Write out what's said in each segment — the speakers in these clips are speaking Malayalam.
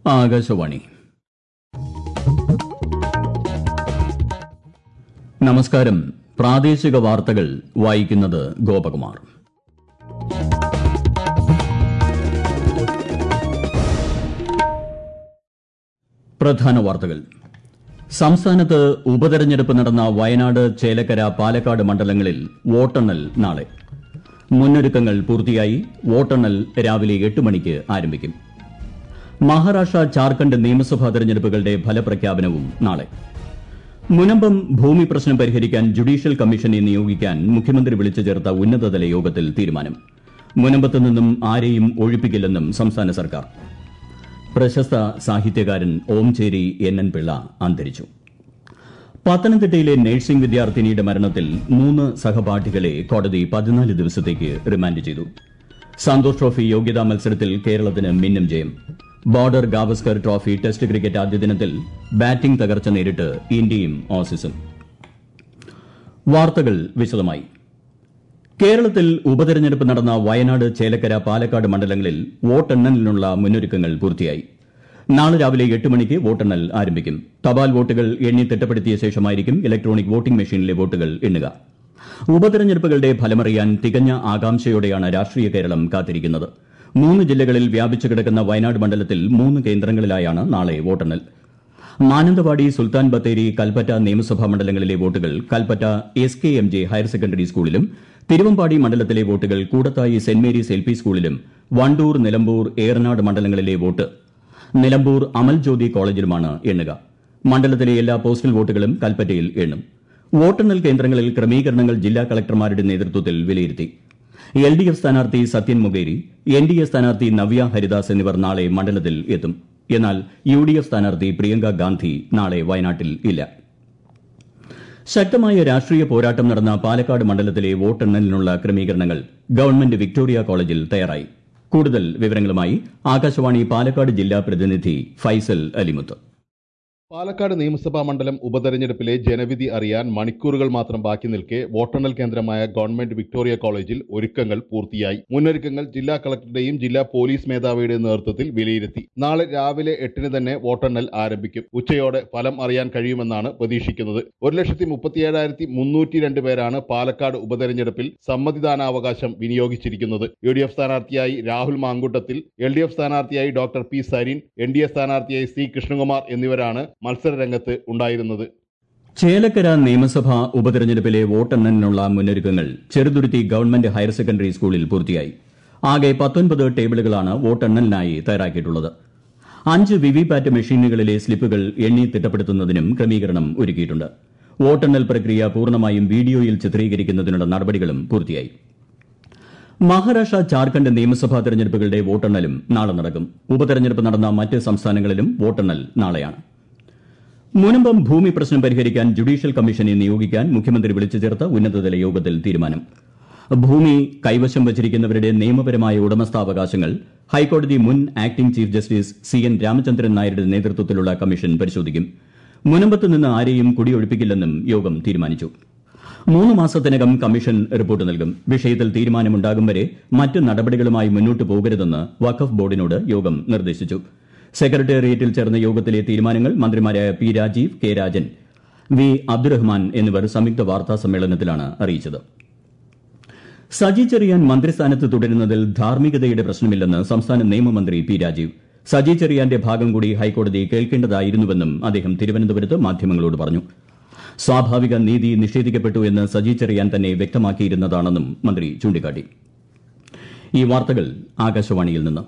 ആകാശവാണി നമസ്കാരം പ്രാദേശിക വാർത്തകൾ വായിക്കുന്നത് ഗോപകുമാർ പ്രധാന വാർത്തകൾ സംസ്ഥാനത്ത് ഉപതെരഞ്ഞെടുപ്പ് നടന്ന വയനാട് ചേലക്കര പാലക്കാട് മണ്ഡലങ്ങളിൽ വോട്ടെണ്ണൽ നാളെ മുന്നൊരുക്കങ്ങൾ പൂർത്തിയായി വോട്ടെണ്ണൽ രാവിലെ എട്ട് മണിക്ക് ആരംഭിക്കും മഹാരാഷ്ട്ര ജാർഖണ്ഡ് നിയമസഭാ തെരഞ്ഞെടുപ്പുകളുടെ ഫലപ്രഖ്യാപനവും നാളെ മുനമ്പം ഭൂമി പ്രശ്നം പരിഹരിക്കാൻ ജുഡീഷ്യൽ കമ്മീഷനെ നിയോഗിക്കാൻ മുഖ്യമന്ത്രി വിളിച്ചു ചേർത്ത ഉന്നതതല യോഗത്തിൽ തീരുമാനം മുനമ്പത്ത് നിന്നും ആരെയും ഒഴിപ്പിക്കില്ലെന്നും സംസ്ഥാന സർക്കാർ പ്രശസ്ത സാഹിത്യകാരൻ ഓംചേരി എൻ എൻ പിള്ള അന്തരിച്ചു പത്തനംതിട്ടയിലെ നഴ്സിംഗ് വിദ്യാർത്ഥിനിയുടെ മരണത്തിൽ മൂന്ന് സഹപാഠികളെ കോടതി പതിനാല് ദിവസത്തേക്ക് റിമാൻഡ് ചെയ്തു സന്തോഷ് ട്രോഫി യോഗ്യതാ മത്സരത്തിൽ കേരളത്തിന് മിന്നും ജയം Border Gavaskar trophy test cricket ആദ്യ ദിനത്തിൽ ബാറ്റിംഗ് തകർച്ച നേരിട്ട് ഇന്ത്യയും ഓസീസും വാർത്തകൾ വിശദമായി കേരളത്തിൽ ഉപതെരഞ്ഞെടുപ്പ് നടന്ന വയനാട് ചേലക്കര പാലക്കാട് മണ്ഡലങ്ങളിൽ വോട്ടെണ്ണലിനുള്ള മുന്നൊരുക്കങ്ങൾ പൂർത്തിയായി നാളെ രാവിലെ എട്ട് മണിക്ക് വോട്ടെണ്ണൽ ആരംഭിക്കും തപാൽ വോട്ടുകൾ എണ്ണി തിട്ടപ്പെടുത്തിയ ശേഷമായിരിക്കും ഇലക്ട്രോണിക് വോട്ടിംഗ് മെഷീനിലെ വോട്ടുകൾ എണ്ണുക ഉപതെരഞ്ഞെടുപ്പുകളുടെ ഫലമറിയാൻ തികഞ്ഞ ആകാംക്ഷയോടെയാണ് രാഷ്ട്രീയ കേരളം കാത്തിരിക്കുന്നത് മൂന്ന് ജില്ലകളിൽ വ്യാപിച്ചു കിടക്കുന്ന വയനാട് മണ്ഡലത്തിൽ മൂന്ന് കേന്ദ്രങ്ങളിലായാണ് നാളെ വോട്ടെണ്ണൽ മാനന്തവാടി സുൽത്താൻ ബത്തേരി കൽപ്പറ്റ നിയമസഭാ മണ്ഡലങ്ങളിലെ വോട്ടുകൾ Kalpetta S K M J higher secondary സ്കൂളിലും തിരുവമ്പാടി മണ്ഡലത്തിലെ വോട്ടുകൾ Koodathai saint Mary's L P സ്കൂളിലും വണ്ടൂർ നിലമ്പൂർ ഏറനാട് മണ്ഡലങ്ങളിലെ വോട്ട് നിലമ്പൂർ അമൽ ജ്യോതി കോളേജിലുമാണ് എണ്ണുക മണ്ഡലത്തിലെ എല്ലാ പോസ്റ്റൽ വോട്ടുകളും കൽപ്പറ്റയിൽ എണ്ണും വോട്ടെണ്ണൽ കേന്ദ്രങ്ങളിൽ ക്രമീകരണങ്ങൾ ജില്ലാ കളക്ടർമാരുടെ നേതൃത്വത്തിൽ വിലയിരുത്തി എൽ ഡി എഫ് സ്ഥാനാർത്ഥി Sathyan Mokeri N D A സ്ഥാനാർത്ഥി നവ്യ ഹരിദാസ് എന്നിവർ നാളെ മണ്ഡലത്തിൽ എത്തും എന്നാൽ യു ഡി എഫ് സ്ഥാനാർത്ഥി പ്രിയങ്ക ഗാന്ധി നാളെ വയനാട്ടിൽ ഇല്ല ശക്തമായ രാഷ്ട്രീയ പോരാട്ടം നടന്ന പാലക്കാട് മണ്ഡലത്തിലെ വോട്ടെണ്ണലിനുള്ള ക്രമീകരണങ്ങൾ ഗവൺമെന്റ് വിക്ടോറിയ കോളേജിൽ തയ്യാറായി കൂടുതൽ വിവരങ്ങളുമായി ആകാശവാണി പാലക്കാട് ജില്ലാ പ്രതിനിധി ഫൈസൽ അലിമുത്ത് പാലക്കാട് നിയമസഭാ മണ്ഡലം ഉപതെരഞ്ഞെടുപ്പിലെ ജനവിധി അറിയാൻ മണിക്കൂറുകൾ മാത്രം ബാക്കി നിൽക്കെ വോട്ടെണ്ണൽ കേന്ദ്രമായ ഗവൺമെന്റ് വിക്ടോറിയ കോളേജിൽ ഒരുക്കങ്ങൾ പൂർത്തിയായി മുന്നൊരുക്കങ്ങൾ ജില്ലാ കളക്ടറുടെയും ജില്ലാ പോലീസ് മേധാവിയുടെയും നേതൃത്വത്തിൽ വിലയിരുത്തി നാളെ രാവിലെ എട്ടിന് തന്നെ വോട്ടെണ്ണൽ ആരംഭിക്കും ഉച്ചയോടെ ഫലം അറിയാൻ കഴിയുമെന്നാണ് പ്രതീക്ഷിക്കുന്നത് ഒരു ലക്ഷത്തി മുപ്പത്തിയേഴായിരത്തി മുന്നൂറ്റി രണ്ട് പേരാണ് പാലക്കാട് ഉപതെരഞ്ഞെടുപ്പിൽ സമ്മതിദാനാവകാശം വിനിയോഗിച്ചിരിക്കുന്നത് യു ഡി എഫ് സ്ഥാനാർത്ഥിയായി Rahul Mamkootathil L D F സ്ഥാനാർത്ഥിയായി doctor P Sarin N D A സ്ഥാനാർത്ഥിയായി സി കൃഷ്ണകുമാർ എന്നിവരാണ് മത്സരരംഗത്ത് ഉണ്ടായിരുന്നത് ചേലക്കര നിയമസഭാ ഉപതെരഞ്ഞെടുപ്പിലെ വോട്ടെണ്ണലിനുള്ള മുന്നൊരുക്കങ്ങൾ ചെറുതുരുത്തി ഗവൺമെന്റ് ഹയർ സെക്കൻഡറി സ്കൂളിൽ പൂർത്തിയായി ആകെ പത്തൊൻപത് ടേബിളുകളാണ് വോട്ടെണ്ണലിനായി തയ്യാറാക്കിയിട്ടുള്ളത് അഞ്ച് വിവിപാറ്റ് മെഷീനുകളിലെ സ്ലിപ്പുകൾ എണ്ണി തിട്ടപ്പെടുത്തുന്നതിനും ക്രമീകരണം ഒരുക്കിയിട്ടുണ്ട് വോട്ടെണ്ണൽ പ്രക്രിയ പൂർണ്ണമായും വീഡിയോയിൽ ചിത്രീകരിക്കുന്നതിനുള്ള നടപടികളും പൂർത്തിയായി മഹാരാഷ്ട്ര ജാർഖണ്ഡ് നിയമസഭാ തെരഞ്ഞെടുപ്പുകളുടെ വോട്ടെണ്ണലും നാളെ നടക്കും ഉപതെരഞ്ഞെടുപ്പ് നടന്ന മറ്റ് സംസ്ഥാനങ്ങളിലും വോട്ടെണ്ണൽ നാളെയാണ് മുനമ്പം ഭൂമി പ്രശ്നം പരിഹരിക്കാൻ ജുഡീഷ്യൽ കമ്മീഷനെ നിയോഗിക്കാൻ മുഖ്യമന്ത്രി വിളിച്ചു ചേർത്ത ഉന്നതതല യോഗത്തിൽ തീരുമാനം ഭൂമി കൈവശം വച്ചിരിക്കുന്നവരുടെ നിയമപരമായ ഉടമസ്ഥാവകാശങ്ങൾ ഹൈക്കോടതി മുൻ acting chief justice C N Ramachandran നായരുടെ നേതൃത്വത്തിലുള്ള കമ്മീഷൻ പരിശോധിക്കും മുനമ്പത്ത് നിന്ന് ആരെയും കുടിയൊഴിപ്പിക്കില്ലെന്നും യോഗം തീരുമാനിച്ചു മൂന്ന് മാസത്തിനകം കമ്മീഷൻ റിപ്പോർട്ട് നൽകും വിഷയത്തിൽ തീരുമാനമുണ്ടാകും വരെ മറ്റ് നടപടികളുമായി മുന്നോട്ട് പോകരുതെന്ന് വഖഫ് ബോർഡിനോട് യോഗം നിർദ്ദേശിച്ചു സെക്രട്ടേറിയറ്റിൽ ചേർന്ന യോഗത്തിലെ തീരുമാനങ്ങൾ മന്ത്രിമാരായ P Rajeev K Rajan V Abdurahiman എന്നിവർ സംയുക്ത വാർത്താ സമ്മേളനത്തിലാണ് അറിയിച്ചത് സജി ചെറിയാൻ മന്ത്രിസ്ഥാനത്ത് തുടരുന്നതിൽ ധാർമ്മികതയുടെ പ്രശ്നമില്ലെന്ന് സംസ്ഥാന നിയമമന്ത്രി പി രാജീവ് സജി ചെറിയാന്റെ ഭാഗം കൂടി ഹൈക്കോടതി കേൾക്കേണ്ടതായിരുന്നുവെന്നും അദ്ദേഹം തിരുവനന്തപുരത്ത് മാധ്യമങ്ങളോട് പറഞ്ഞു സ്വാഭാവിക നീതി നിഷേധിക്കപ്പെട്ടു എന്ന് സജി ചെറിയാൻ തന്നെ വ്യക്തമാക്കിയിരുന്നതാണെന്നും മന്ത്രി ചൂണ്ടിക്കാട്ടി ഈ വാർത്തകൾ ആകാശവാണിയിൽ നിന്ന്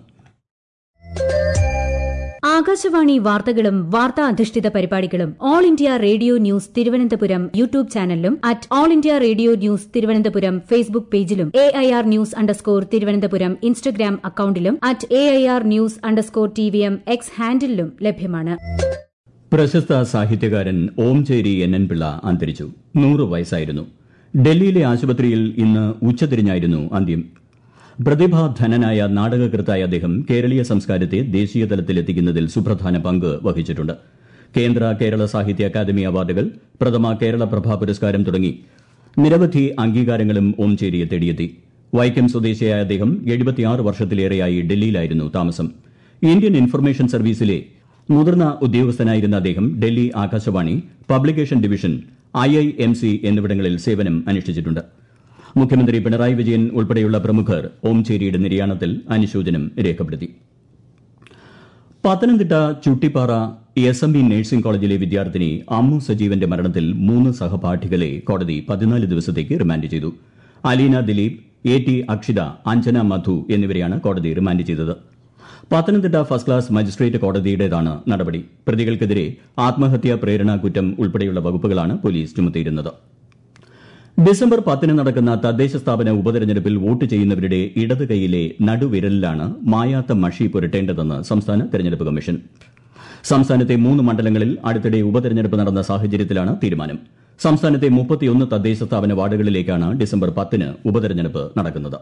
ആകാശവാണി വാർത്തകളും വാർത്താ അധിഷ്ഠിത പരിപാടികളും all India radio news Thiruvananthapuram YouTube ചാനലിലും at all India radio news Thiruvananthapuram Facebook പേജിലും A I R news underscore Thiruvananthapuram Instagram അക്കൌണ്ടിലും at A I R news underscore T V M X ഹാൻഡിലും ലഭ്യമാണ് പ്രശസ്ത സാഹിത്യകാരൻ ഓംചേരി എൻ എൻ പിള്ള അന്തരിച്ചു നൂറ് വയസ്സായിരുന്നു ഡൽഹിയിലെ ആശുപത്രിയിൽ ഇന്ന് ഉച്ചതിരിഞ്ഞായിരുന്നു അന്ത്യം പ്രതിഭാധനനായ നാടകകൃത്തായ അദ്ദേഹം കേരളീയ സംസ്കാരത്തെ ദേശീയ തലത്തിലെത്തിക്കുന്നതിൽ സുപ്രധാന പങ്ക് വഹിച്ചിട്ടുണ്ട് കേന്ദ്ര കേരള സാഹിത്യ അക്കാദമി അവാർഡുകൾ പ്രഥമ കേരള പ്രഭ പുരസ്കാരം തുടങ്ങി നിരവധി അംഗീകാരങ്ങളും ഓംചേരിയെ തേടിയെത്തി വൈക്കം സ്വദേശിയായ അദ്ദേഹം എഴുപത്തിയാറ് വർഷത്തിലേറെയായി ഡൽഹിയിലായിരുന്നു താമസം ഇന്ത്യൻ ഇൻഫർമേഷൻ സർവീസിലെ മുതിർന്ന ഉദ്യോഗസ്ഥനായിരുന്ന അദ്ദേഹം Delhi Akashvani publication division I I M C എന്നിവിടങ്ങളിൽ സേവനം അനുഷ്ഠിച്ചിട്ടുണ്ട് മുഖ്യമന്ത്രി പിണറായി വിജയൻ ഉൾപ്പെടെയുള്ള പ്രമുഖർ ഓംചേരിയുടെ നിര്യാണത്തിൽ അനുശോചനം രേഖപ്പെടുത്തി Pathanamthitta Chuttipara S M B nursing കോളേജിലെ വിദ്യാർത്ഥിനി അമ്മു സജീവന്റെ മരണത്തിൽ മൂന്ന് സഹപാഠികളെ കോടതി പതിനാല് ദിവസത്തേക്ക് റിമാൻഡ് ചെയ്തു അലീന ദിലീപ് എ ടി അക്ഷിത അഞ്ജന മധു എന്നിവരെയാണ് കോടതി റിമാൻഡ് ചെയ്തത് പത്തനംതിട്ട ഫസ്റ്റ് ക്ലാസ് മജിസ്ട്രേറ്റ് കോടതിയുടേതാണ് നടപടി പ്രതികൾക്കെതിരെ ആത്മഹത്യാ പ്രേരണ കുറ്റം ഉൾപ്പെടെയുള്ള വകുപ്പുകളാണ് പോലീസ് ചുമത്തിയിരുന്നത് ഡിസംബർ പത്തിന് നടക്കുന്ന തദ്ദേശ സ്ഥാപന ഉപതെരഞ്ഞെടുപ്പിൽ വോട്ട് ചെയ്യുന്നവരുടെ ഇടത് കൈയിലെ നടുവിരലിലാണ് മായാത്ത മഷി പുരട്ടേണ്ടതെന്ന് സംസ്ഥാന തെരഞ്ഞെടുപ്പ് കമ്മീഷൻ സംസ്ഥാനത്തെ മൂന്ന് മണ്ഡലങ്ങളിൽ അടുത്തിടെ ഉപതെരഞ്ഞെടുപ്പ് നടന്ന സാഹചര്യത്തിലാണ് തീരുമാനം സംസ്ഥാനത്തെ മുപ്പത്തിയൊന്ന് തദ്ദേശ സ്ഥാപന വാർഡുകളിലേക്കാണ് ഡിസംബർ പത്തിന് ഉപതെരഞ്ഞെടുപ്പ് നടക്കുന്നത്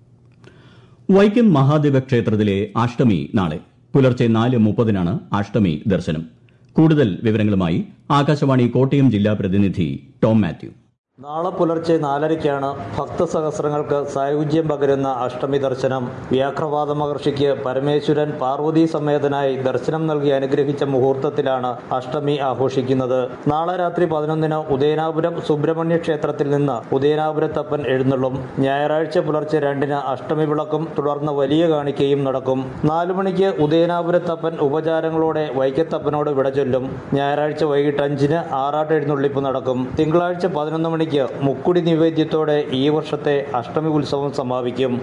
വൈക്കം മഹാദേവ ക്ഷേത്രത്തിലെ അഷ്ടമി നാളെ പുലർച്ചെ നാല് മുപ്പതിനാണ് അഷ്ടമി ദർശനം കൂടുതൽ വിവരങ്ങളുമായി ആകാശവാണി കോട്ടയം ജില്ലാ പ്രതിനിധി ടോം മാത്യു നാളെ പുലർച്ചെ നാലരയ്ക്കാണ് ഭക്തസഹസ്രങ്ങൾക്ക് സായുജ്യം പകരുന്ന അഷ്ടമി ദർശനം വ്യാഘ്രവാദ മഹർഷിക്ക് പരമേശ്വരൻ പാർവതി സമേതനായി ദർശനം നൽകി അനുഗ്രഹിച്ച മുഹൂർത്തത്തിലാണ് അഷ്ടമി ആഘോഷിക്കുന്നത് നാളെ രാത്രി പതിനൊന്നിന് ഉദയനാപുരം സുബ്രഹ്മണ്യ ക്ഷേത്രത്തിൽ നിന്ന് ഉദയനാപുരത്തപ്പൻ എഴുന്നള്ളും ഞായറാഴ്ച പുലർച്ചെ രണ്ടിന് അഷ്ടമി വിളക്കും തുടർന്ന് വലിയ കാണിക്കയും നടക്കും നാലു മണിക്ക് ഉദയനാപുരത്തപ്പൻ ഉപചാരങ്ങളോടെ വൈക്കത്തപ്പനോട് വിട ചൊല്ലും ഞായറാഴ്ച വൈകിട്ട് അഞ്ചിന് ആറാട്ട് എഴുന്നള്ളിപ്പ് നടക്കും തിങ്കളാഴ്ച പതിനൊന്ന് മണിക്ക് മുക്കുടി നിവേദ്യത്തോടെ ഈ വർഷത്തെ അഷ്ടമി ഉത്സവം സമാപിക്കും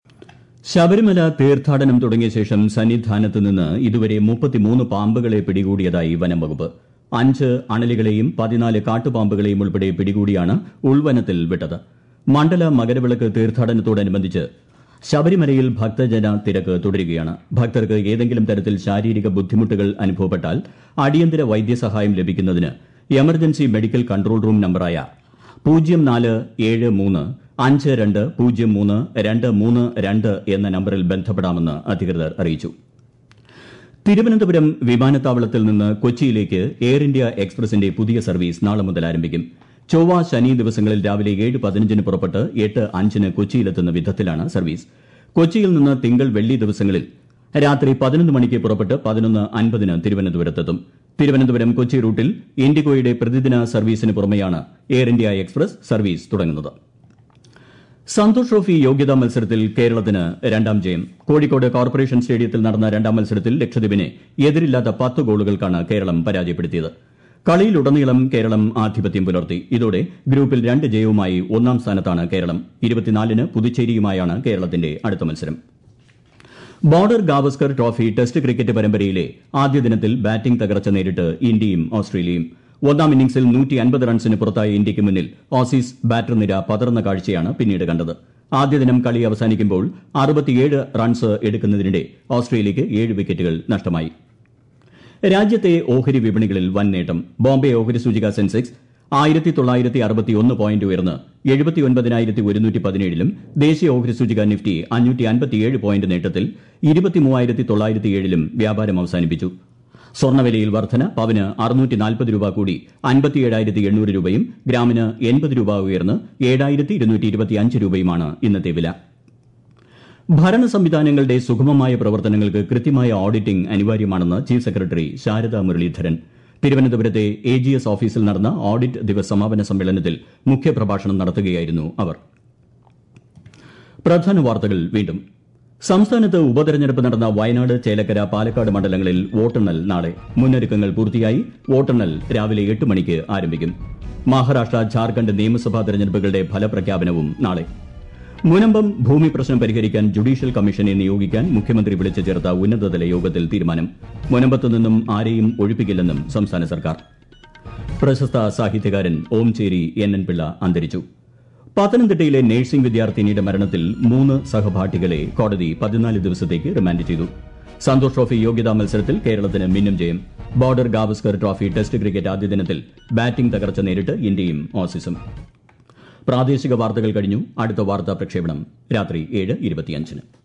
ശബരിമല തീർത്ഥാടനം തുടങ്ങിയ ശേഷം സന്നിധാനത്ത് നിന്ന് ഇതുവരെ മുപ്പത്തിമൂന്ന് പാമ്പുകളെ പിടികൂടിയതായി വനം വകുപ്പ് അഞ്ച് അണലികളെയും പതിനാല് കാട്ടുപാമ്പുകളെയും ഉൾപ്പെടെ പിടികൂടിയാണ് ഉൾവനത്തിൽ വിട്ടത് മണ്ഡല മകരവിളക്ക് തീർത്ഥാടനത്തോടനുബന്ധിച്ച് ശബരിമലയിൽ ഭക്തജന തിരക്ക് തുടരുകയാണ് ഭക്തർക്ക് ഏതെങ്കിലും തരത്തിൽ ശാരീരിക ബുദ്ധിമുട്ടുകൾ അനുഭവപ്പെട്ടാൽ അടിയന്തര വൈദ്യസഹായം ലഭിക്കുന്നതിന് എമർജൻസി മെഡിക്കൽ കൺട്രോൾ റൂം നമ്പറായ പൂജ്യം നാല് ഏഴ് മൂന്ന് അഞ്ച് രണ്ട് പൂജ്യം മൂന്ന് രണ്ട് മൂന്ന് രണ്ട് എന്ന നമ്പറിൽ ബന്ധപ്പെടാമെന്ന് അധികൃതർ അറിയിച്ചു തിരുവനന്തപുരം വിമാനത്താവളത്തിൽ നിന്ന് കൊച്ചിയിലേക്ക് എയർ ഇന്ത്യ എക്സ്പ്രസിന്റെ പുതിയ സർവീസ് നാളെ മുതൽ ആരംഭിക്കും ചൊവ്വ ശനി ദിവസങ്ങളിൽ രാവിലെ ഏഴ് പതിനഞ്ചിന് പുറപ്പെട്ട് എട്ട് അഞ്ചിന് കൊച്ചിയിലെത്തുന്ന വിധത്തിലാണ് സർവീസ് കൊച്ചിയിൽ നിന്ന് തിങ്കൾ വെള്ളി ദിവസങ്ങളിൽ രാത്രി പതിനൊന്ന് മണിക്ക് പുറപ്പെട്ട് പതിനൊന്ന് അൻപതിന് തിരുവനന്തപുരത്തെത്തും തിരുവനന്തപുരം കൊച്ചി റൂട്ടിൽ ഇൻഡിഗോയുടെ പ്രതിദിന സർവീസിന് പുറമെയാണ് എയർ ഇന്ത്യ എക്സ്പ്രസ് സർവീസ് തുടങ്ങുന്നത് സന്തോഷ് ട്രോഫി യോഗ്യതാ മത്സരത്തിൽ കേരളത്തിന് രണ്ടാം ജയം കോഴിക്കോട് കോർപ്പറേഷൻ സ്റ്റേഡിയത്തിൽ നടന്ന രണ്ടാം മത്സരത്തിൽ ലക്ഷദ്വീപിനെ എതിരില്ലാത്ത പത്ത് ഗോളുകൾക്കാണ് കേരളം പരാജയപ്പെടുത്തിയത് കളിയിലുടനീളം കേരളം ആധിപത്യം പുലർത്തി ഇതോടെ ഗ്രൂപ്പിൽ രണ്ട് ജയവുമായി ഒന്നാം സ്ഥാനത്താണ് കേരളം ഇരുപത്തിനാലിന് പുതുച്ചേരിയുമായാണ് കേരളത്തിന്റെ അടുത്ത മത്സരം Border Gavaskar trophy test cricket പരമ്പരയിലെ ആദ്യ ദിനത്തിൽ ബാറ്റിംഗ് തകർച്ച നേരിട്ട് ഇന്ത്യയും ഓസ്ട്രേലിയയും ഒന്നാം ഇന്നിംഗ്സിൽ നൂറ്റി അൻപത് റൺസിന് പുറത്തായ ഇന്ത്യയ്ക്ക് മുന്നിൽ ഓസീസ് ബാറ്റർ നിര പതർന്ന കാഴ്ചയാണ് പിന്നീട് കണ്ടത് ആദ്യ ദിനം കളി അവസാനിക്കുമ്പോൾ അറുപത്തിയേഴ് റൺസ് എടുക്കുന്നതിനിടെ ഓസ്ട്രേലിയയ്ക്ക് ഏഴ് വിക്കറ്റുകൾ നഷ്ടമായി രാജ്യത്തെ ഓഹരി വിപണികളിൽ വൻ നേട്ടം ബോംബെ ഓഹരി സൂചിക സെൻസെക്സ് ആയിരത്തി തൊള്ളായിരത്തി അറുപത്തിയൊന്ന് പോയിന്റ് ഉയർന്ന് എഴുപത്തിയൊൻപതിനായിരത്തി ഒരുന്നൂറ്റി പതിനേഴിലും ദേശീയ ഓഹരി സൂചിക നിഫ്റ്റി അഞ്ഞൂറ്റി അൻപത്തിയേഴ് പോയിന്റ് നേട്ടത്തിൽ ഇരുപത്തിമൂവായിരത്തി തൊള്ളായിരത്തി ഏഴിലും വ്യാപാരം അവസാനിപ്പിച്ചു സ്വർണ്ണവിലയിൽ വർധന പവന് അറുന്നൂറ്റി നാൽപ്പത് രൂപ കൂടി അൻപത്തിയേഴായിരത്തി എണ്ണൂറ് രൂപയും ഗ്രാമിന് എൺപത് രൂപ ഉയർന്ന് ഏഴായിരത്തി ഇരുന്നൂറ്റി ഇരുപത്തിയഞ്ച് രൂപയുമാണ് ഇന്നത്തെ വില ഭരണ സംവിധാനങ്ങളുടെ സുഗമമായ പ്രവർത്തനങ്ങൾക്ക് കൃത്യമായ ഓഡിറ്റിംഗ് അനിവാര്യമാണെന്ന് ചീഫ് സെക്രട്ടറി ശാരദാ മുരളീധരൻ തിരുവനന്തപുരത്തെ എ ജി എസ് ഓഫീസിൽ നടന്ന ഓഡിറ്റ് ദിവസ് സമാപന സമ്മേളനത്തിൽ മുഖ്യപ്രഭാഷണം നടത്തുകയായിരുന്നു അവർ പ്രധാന വാർത്തകൾ വീണ്ടും സംസ്ഥാനത്ത് ഉപതെരഞ്ഞെടുപ്പ് നടന്ന വയനാട് ചേലക്കര പാലക്കാട് മണ്ഡലങ്ങളിൽ വോട്ടെണ്ണൽ നാളെ മുന്നൊരുക്കങ്ങൾ പൂർത്തിയായി വോട്ടെണ്ണൽ രാവിലെ എട്ട് മണിക്ക് ആരംഭിക്കും മഹാരാഷ്ട്ര ഝാർഖണ്ഡ് നിയമസഭാ തെരഞ്ഞെടുപ്പുകളുടെ ഫലപ്രഖ്യാപനവും നാളെ മുനമ്പം ഭൂമി പ്രശ്നം പരിഹരിക്കാൻ ജുഡീഷ്യൽ കമ്മീഷനെ നിയോഗിക്കാൻ മുഖ്യമന്ത്രി വിളിച്ചു ചേർത്ത ഉന്നതതല യോഗത്തിൽ തീരുമാനം മുനമ്പത്തു നിന്നും ആരെയും ഒഴിപ്പിക്കില്ലെന്നും സംസ്ഥാന സർക്കാർ പ്രശസ്ത സാഹിത്യകാരൻ ഓംചേരി എൻ എൻ പിള്ള അന്തരിച്ചു പത്തനംതിട്ടയിലെ നഴ്സിംഗ് വിദ്യാർത്ഥിനിയുടെ മരണത്തിൽ മൂന്ന് സഹപാഠികളെ കോടതി പതിനാല് ദിവസത്തേക്ക് റിമാൻഡ് ചെയ്തു സന്തോഷ് ട്രോഫി യോഗ്യതാ മത്സരത്തിൽ കേരളത്തിന് മിന്നും ജയം Border Gavaskar trophy test cricket ആദ്യ ദിനത്തിൽ ബാറ്റിംഗ് തകർച്ച നേരിട്ട് ഇന്ത്യയും ഓസീസും പ്രാദേശിക വാർത്തകൾ കഴിഞ്ഞു അടുത്ത വാർത്താ പ്രക്ഷേപണം രാത്രി ഏഴ് ഇരുപത്തിയഞ്ചിന്